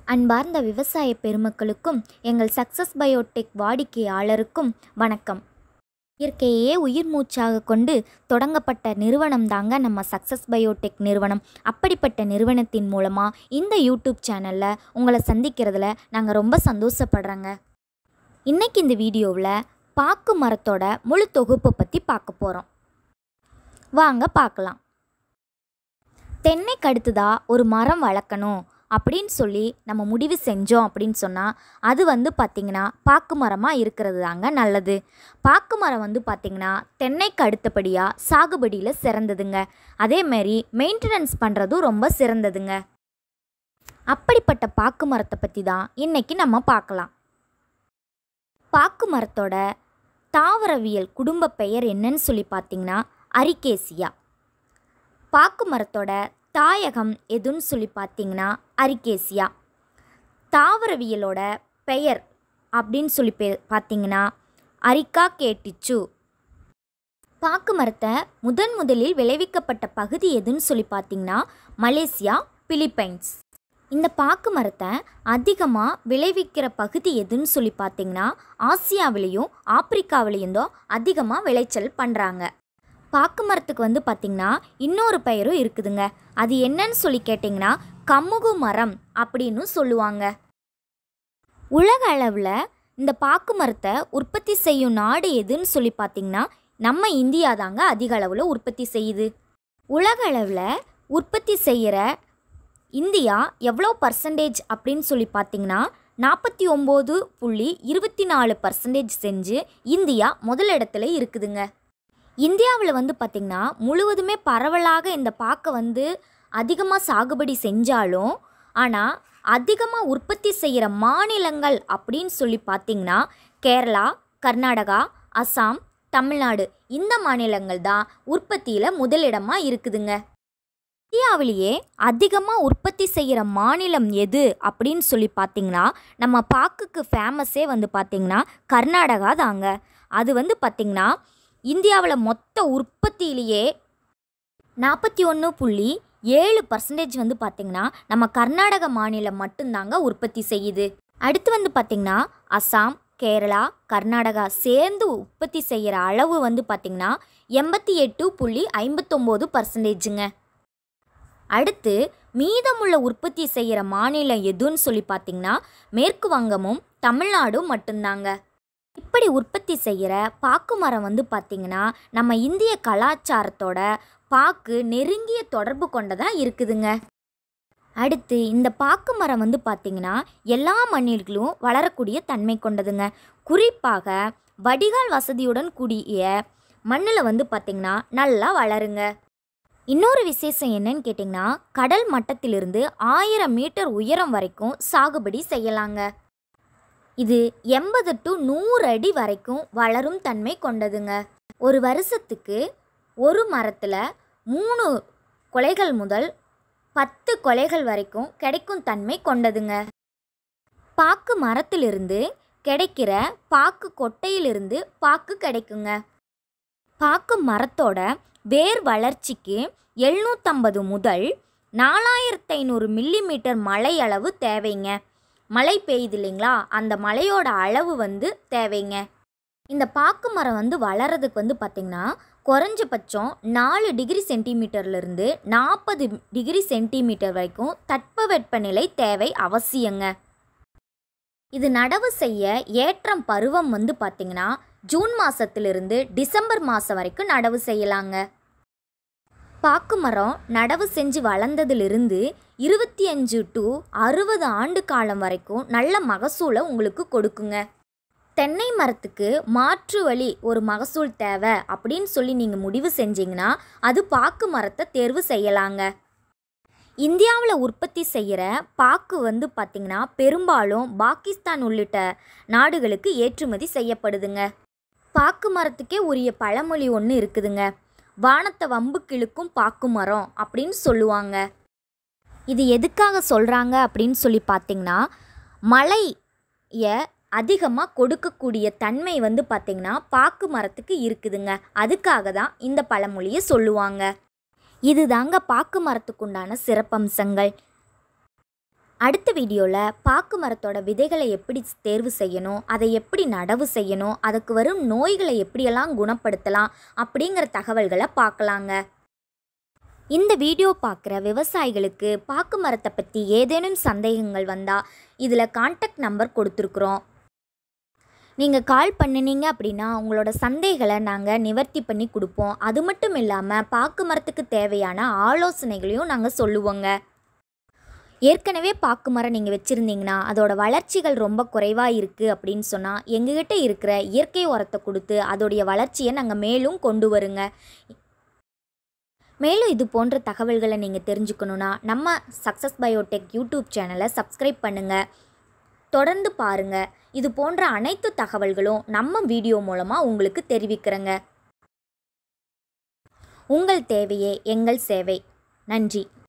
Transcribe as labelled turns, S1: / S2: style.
S1: அன்பார்ந்த விவசாய பெருமக்களுக்கும் எங்கள் சக்சஸ் பயோடெக் வாடிக்கையாளருக்கும் வணக்கம் இயற்கையே உயிர் மூச்சாக கொண்டு தொடங்கப்பட்ட நிறுவனம் தாங்க நம்ம சக்சஸ் பயோடெக் நிறுவனம் அப்படிப்பட்ட நிறுவனத்தின் மூலமாக இந்த யூடியூப் சேனலில் உங்களை சந்திக்கிறதுல நாங்கள் ரொம்ப சந்தோஷப்படுறோங்க இன்னைக்கு இந்த வீடியோவில் பாக்கு மரத்தோட முழு தொகுப்பை பற்றி பார்க்க போகிறோம் வாங்க பார்க்கலாம் தென்னைக்கு அடுத்ததா ஒரு மரம் வளர்க்கணும் அப்படின்னு சொல்லி நம்ம முடிவு செஞ்சோம் அப்படின்னு சொன்னால் அது வந்து பார்த்திங்கன்னா பாக்கு மரமாக இருக்கிறது தாங்க நல்லது பாக்கு மரம் வந்து பார்த்திங்கன்னா தென்னைக்கு அடுத்தபடியாக சாகுபடியில் சிறந்ததுங்க அதேமாரி மெயின்டெனன்ஸ் பண்ணுறதும் ரொம்ப சிறந்ததுங்க அப்படிப்பட்ட பாக்கு மரத்தை பற்றி தான் இன்றைக்கி நம்ம பார்க்கலாம் பாக்கு மரத்தோட தாவரவியல் குடும்ப பெயர் என்னன்னு சொல்லி பார்த்தீங்கன்னா அரிகேசியா பாக்கு மரத்தோட தாயகம் எதுன்னு சொல்லி பார்த்தீங்கன்னா அரிகேசியா தாவரவியலோட பெயர் அப்படின்னு சொல்லி பே பார்த்தீங்கன்னா அரிக்கா கேட்டிச்சு பாக்கு மரத்தை முதன் முதலில் விளைவிக்கப்பட்ட பகுதி எதுன்னு சொல்லி பார்த்தீங்கன்னா மலேசியா பிலிப்பைன்ஸ் இந்த பாக்கு மரத்தை அதிகமாக விளைவிக்கிற பகுதி எதுன்னு சொல்லி பார்த்தீங்கன்னா ஆசியாவிலையும் ஆப்பிரிக்காவிலையும் தான் அதிகமாக விளைச்சல் பண்ணுறாங்க பாக்கு மரத்துக்கு வந்து பார்த்திங்கன்னா இன்னொரு பெயரும் இருக்குதுங்க அது என்னன்னு சொல்லி கேட்டிங்கன்னா கமுகு மரம் அப்படின்னு சொல்லுவாங்க உலக அளவில் இந்த பாக்கு மரத்தை உற்பத்தி செய்யும் நாடு எதுன்னு சொல்லி பார்த்திங்கன்னா நம்ம இந்தியா தாங்க அதிக அளவில் உற்பத்தி செய்யுது உலக அளவில் உற்பத்தி செய்கிற இந்தியா எவ்வளோ பர்சன்டேஜ் அப்படின்னு சொல்லி பார்த்தீங்கன்னா நாற்பத்தி ஒம்பது புள்ளி இருபத்தி நாலு பர்சன்டேஜ் செஞ்சு இந்தியா முதலிடத்துல இருக்குதுங்க இந்தியாவில் வந்து பார்த்திங்கன்னா முழுவதுமே பரவலாக இந்த பாக்கை வந்து அதிகமாக சாகுபடி செஞ்சாலும் ஆனால் அதிகமாக உற்பத்தி செய்கிற மாநிலங்கள் அப்படின்னு சொல்லி பார்த்திங்கன்னா கேரளா கர்நாடகா அசாம் தமிழ்நாடு இந்த மாநிலங்கள் தான் உற்பத்தியில் முதலிடமாக இருக்குதுங்க இந்தியாவிலேயே அதிகமாக உற்பத்தி செய்கிற மாநிலம் எது அப்படின்னு சொல்லி பார்த்தீங்கன்னா நம்ம பாக்குக்கு ஃபேமஸே வந்து பார்த்திங்கன்னா கர்நாடகா தாங்க அது வந்து பார்த்திங்கன்னா இந்தியாவில் மொத்த உற்பத்தியிலேயே நாற்பத்தி ஒன்று புள்ளி ஏழு பர்சன்டேஜ் வந்து பார்த்திங்கன்னா நம்ம கர்நாடக மாநிலம் மட்டும்தாங்க உற்பத்தி செய்யுது அடுத்து வந்து பார்த்திங்கன்னா அசாம் கேரளா கர்நாடகா சேர்ந்து உற்பத்தி செய்கிற அளவு வந்து பார்த்திங்கன்னா எண்பத்தி எட்டு புள்ளி ஐம்பத்தொம்போது பர்சன்டேஜுங்க அடுத்து மீதமுள்ள உற்பத்தி செய்கிற மாநிலம் எதுன்னு சொல்லி பார்த்திங்கன்னா மேற்கு வங்கமும் தமிழ்நாடும் மட்டும்தாங்க இப்படி உற்பத்தி செய்கிற பாக்கு மரம் வந்து பார்த்திங்கன்னா நம்ம இந்திய கலாச்சாரத்தோட பாக்கு நெருங்கிய தொடர்பு கொண்டதாக இருக்குதுங்க அடுத்து இந்த பாக்கு மரம் வந்து பார்த்திங்கன்னா எல்லா மண்ணிலும் வளரக்கூடிய தன்மை கொண்டதுங்க குறிப்பாக வடிகால் வசதியுடன் கூடிய மண்ணில் வந்து பார்த்திங்கன்னா நல்லா வளருங்க இன்னொரு விசேஷம் என்னன்னு கேட்டிங்கன்னா கடல் மட்டத்திலிருந்து ஆயிரம் மீட்டர் உயரம் வரைக்கும் சாகுபடி செய்யலாங்க இது எண்பது டு நூறு அடி வரைக்கும் வளரும் தன்மை கொண்டதுங்க ஒரு வருஷத்துக்கு ஒரு மரத்தில் மூணு கொலைகள் முதல் பத்து கொலைகள் வரைக்கும் கிடைக்கும் தன்மை கொண்டதுங்க பாக்கு மரத்திலிருந்து கிடைக்கிற பாக்கு கொட்டையிலிருந்து பாக்கு கிடைக்குங்க பாக்கு மரத்தோட வேர் வளர்ச்சிக்கு எழுநூற்றம்பது முதல் நாலாயிரத்து ஐநூறு மில்லிமீட்டர் மழை அளவு தேவைங்க மழை பெய்யுது இல்லைங்களா அந்த மழையோட அளவு வந்து தேவைங்க இந்த பாக்கு மரம் வந்து வளர்கிறதுக்கு வந்து பார்த்திங்கன்னா குறைஞ்சபட்சம் நாலு டிகிரி சென்டிமீட்டர்லேருந்து நாற்பது டிகிரி சென்டிமீட்டர் வரைக்கும் தட்பவெப்பநிலை தேவை அவசியங்க இது நடவு செய்ய ஏற்றம் பருவம் வந்து பார்த்திங்கன்னா ஜூன் மாதத்திலிருந்து டிசம்பர் மாதம் வரைக்கும் நடவு செய்யலாங்க பாக்கு மரம் நடவு செஞ்சு வளர்ந்ததிலிருந்து இருபத்தி அஞ்சு டு அறுபது ஆண்டு காலம் வரைக்கும் நல்ல மகசூலை உங்களுக்கு கொடுக்குங்க தென்னை மரத்துக்கு மாற்று வழி ஒரு மகசூல் தேவை அப்படின்னு சொல்லி நீங்கள் முடிவு செஞ்சீங்கன்னா அது பாக்கு மரத்தை தேர்வு செய்யலாங்க இந்தியாவில் உற்பத்தி செய்கிற பாக்கு வந்து பார்த்திங்கன்னா பெரும்பாலும் பாகிஸ்தான் உள்ளிட்ட நாடுகளுக்கு ஏற்றுமதி செய்யப்படுதுங்க பாக்கு மரத்துக்கே உரிய பழமொழி ஒன்று இருக்குதுங்க வானத்தை வம்பு கிழக்கும் பாக்கு மரம் அப்படின்னு சொல்லுவாங்க இது எதுக்காக சொல்கிறாங்க அப்படின்னு சொல்லி பார்த்தீங்கன்னா மழையை அதிகமாக கொடுக்கக்கூடிய தன்மை வந்து பார்த்திங்கன்னா பாக்கு மரத்துக்கு இருக்குதுங்க அதுக்காக தான் இந்த பழமொழியை சொல்லுவாங்க இதுதாங்க பாக்கு மரத்துக்குண்டான சிறப்பம்சங்கள் அடுத்த வீடியோவில் பாக்கு மரத்தோட விதைகளை எப்படி தேர்வு செய்யணும் அதை எப்படி நடவு செய்யணும் அதுக்கு வரும் நோய்களை எப்படியெல்லாம் குணப்படுத்தலாம் அப்படிங்கிற தகவல்களை பார்க்கலாங்க இந்த வீடியோ பார்க்குற விவசாயிகளுக்கு பாக்கு மரத்தை பற்றி ஏதேனும் சந்தேகங்கள் வந்தால் இதில் கான்டாக்ட் நம்பர் கொடுத்துருக்குறோம் நீங்கள் கால் பண்ணினீங்க அப்படின்னா உங்களோட சந்தேகங்களை நாங்கள் நிவர்த்தி பண்ணி கொடுப்போம் அது மட்டும் இல்லாமல் பாக்கு மரத்துக்கு தேவையான ஆலோசனைகளையும் நாங்கள் சொல்லுவோங்க ஏற்கனவே பாக்கு மரம் நீங்கள் வச்சுருந்தீங்கன்னா அதோட வளர்ச்சிகள் ரொம்ப குறைவாக இருக்குது அப்படின்னு சொன்னால் எங்ககிட்ட இருக்கிற இயற்கை உரத்தை கொடுத்து அதோடைய வளர்ச்சியை நாங்கள் மேலும் கொண்டு வருங்க மேலும் இது போன்ற தகவல்களை நீங்கள் தெரிஞ்சுக்கணுன்னா நம்ம சக்ஸஸ் பயோடெக் யூடியூப் சேனலை சப்ஸ்கிரைப் பண்ணுங்கள் தொடர்ந்து பாருங்கள் இது போன்ற அனைத்து தகவல்களும் நம்ம வீடியோ மூலமாக உங்களுக்கு தெரிவிக்கிறேங்க உங்கள் தேவையே எங்கள் சேவை நன்றி